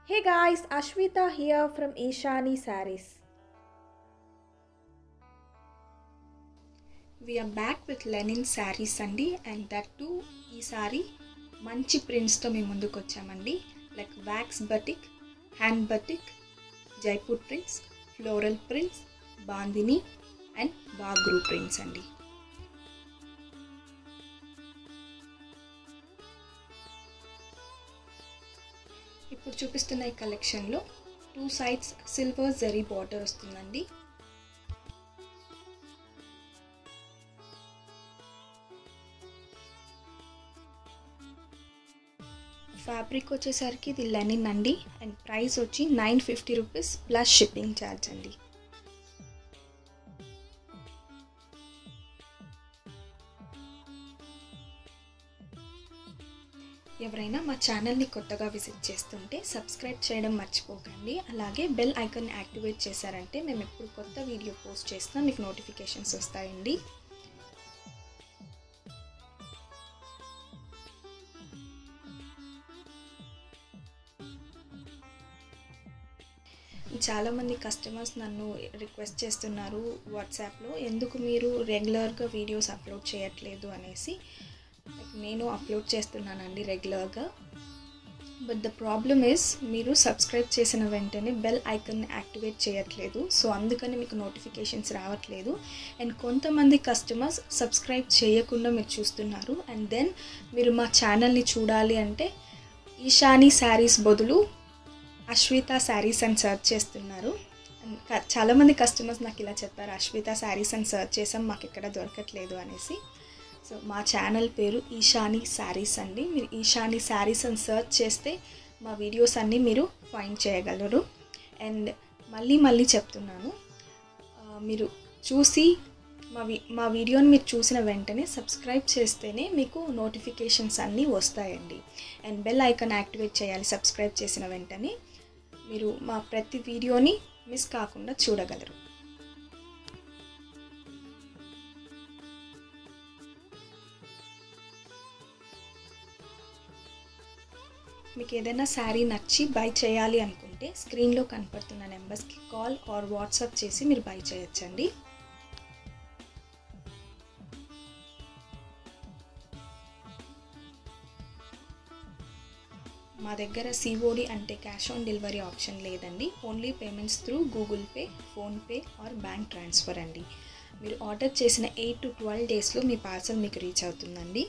Hey guys, Ashwita here from Ishani Saris. We're back with linen saris అండి and that too ఈ సారీ మంచి ప్రింట్స్తో మేము ముందుకు వచ్చామండి like wax batik hand batik Jaipur prints floral prints bandhani and Bagru prints అండి ఇప్పుడు చూపిస్తున్న ఈ కలెక్షన్లో two sides silver zari border వస్తుందండి ఫ్యాబ్రిక్ వచ్చేసరికి ఇది లెనిన్ అండి అండ్ ప్రైస్ వచ్చి nine fifty rupees plus shipping charge అండి ఎవరైనా మా ఛానల్ని కొత్తగా విజిట్ చేస్తుంటే సబ్స్క్రైబ్ చేయడం మర్చిపోకండి అలాగే బెల్ ఐకాన్ యాక్టివేట్ చేశారంటే మేము ఎప్పుడు కొత్త వీడియో పోస్ట్ చేసినా మీకు నోటిఫికేషన్స్ వస్తాయండి చాలామంది కస్టమర్స్ నన్ను రిక్వెస్ట్ చేస్తున్నారు వాట్సాప్లో ఎందుకు మీరు రెగ్యులర్గా వీడియోస్ అప్లోడ్ చేయట్లేదు అనేసి నేను అప్లోడ్ చేస్తున్నానండి రెగ్యులర్గా బట్ ద ప్రాబ్లమ్ ఇస్ మీరు సబ్స్క్రైబ్ చేసిన వెంటనే బెల్ ఐకన్ యాక్టివేట్ చేయట్లేదు సో అందుకని మీకు నోటిఫికేషన్స్ రావట్లేదు అండ్ కొంతమంది కస్టమర్స్ సబ్స్క్రైబ్ చేయకుండా మీరు చూస్తున్నారు అండ్ దెన్ మీరు మా ఛానల్ని చూడాలి అంటే ఈశానీ శారీస్ బదులు అశ్విత శారీస్ అని సెర్చ్ చేస్తున్నారు చాలామంది కస్టమర్స్ నాకు ఇలా చెప్పారు అశ్విత శారీస్ అని సెర్చ్ చేసాం మాకు ఎక్కడ దొరకట్లేదు అనేసి సో మా ఛానల్ పేరు ఈశానీ శారీస్ అండి మీరు ఈశానీ శారీస్ అని సెర్చ్ చేస్తే మా వీడియోస్ అన్నీ మీరు ఫైండ్ చేయగలరు అండ్ మళ్ళీ మళ్ళీ చెప్తున్నాను మీరు చూసి మా వి మా వీడియోని మీరు చూసిన వెంటనే సబ్స్క్రైబ్ చేస్తేనే మీకు నోటిఫికేషన్స్ అన్నీ వస్తాయండి అండ్ బెల్ ఐకాన్ యాక్టివేట్ చేయాలి సబ్స్క్రైబ్ చేసిన వెంటనే మీరు మా ప్రతి వీడియోని మిస్ కాకుండా చూడగలరు మీకు ఏదైనా శారీ నచ్చి బై చేయాలి అనుకుంటే స్క్రీన్లో కనపడుతున్న నెంబర్స్కి కాల్ ఆర్ వాట్సాప్ చేసి మీరు బై చేయొచ్చండి మా దగ్గర సిఓడి అంటే క్యాష్ ఆన్ డెలివరీ ఆప్షన్ లేదండి only payments through Google Pay PhonePe or bank transfer అండి మీరు ఆర్డర్ చేసిన ఎయిట్ టు ట్వెల్వ్ డేస్లో మీ పార్సల్ మీకు రీచ్ అవుతుందండి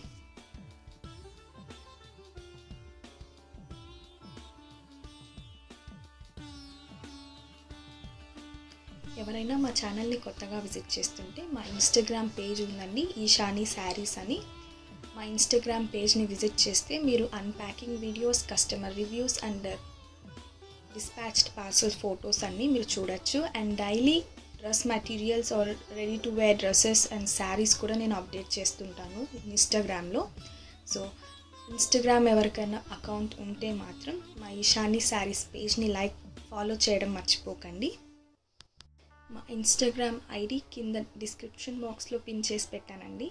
ఎవరైనా మా ఛానల్ని కొత్తగా విజిట్ చేస్తుంటే మా ఇన్స్టాగ్రామ్ పేజ్ ఉందండి ఈశానీ శారీస్ అని మా ఇన్స్టాగ్రామ్ పేజ్ని విజిట్ చేస్తే మీరు unpacking videos customer reviews and dispatched parcel photos అన్నీ మీరు చూడొచ్చు and daily dress materials or ready to wear dresses and saris కూడా నేను అప్డేట్ చేస్తుంటాను ఇన్స్టాగ్రామ్లో సో ఇన్స్టాగ్రామ్ ఎవరికైనా అకౌంట్ ఉంటే మాత్రం మా ఈశానీ శారీస్ పేజ్ని లైక్ ఫాలో చేయడం మర్చిపోకండి మా ఇన్స్టాగ్రామ్ ఐడి కింద డిస్క్రిప్షన్ బాక్స్లో పిన్ చేసి పెట్టానండి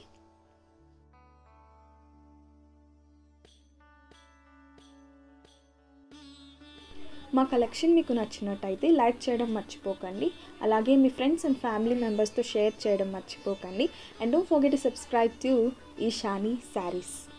మా కలెక్షన్ మీకు నచ్చినట్టయితే లైక్ చేయడం మర్చిపోకండి అలాగే మీ ఫ్రెండ్స్ అండ్ ఫ్యామిలీ మెంబర్స్తో షేర్ చేయడం మర్చిపోకండి and don't forget to subscribe to Eshani saris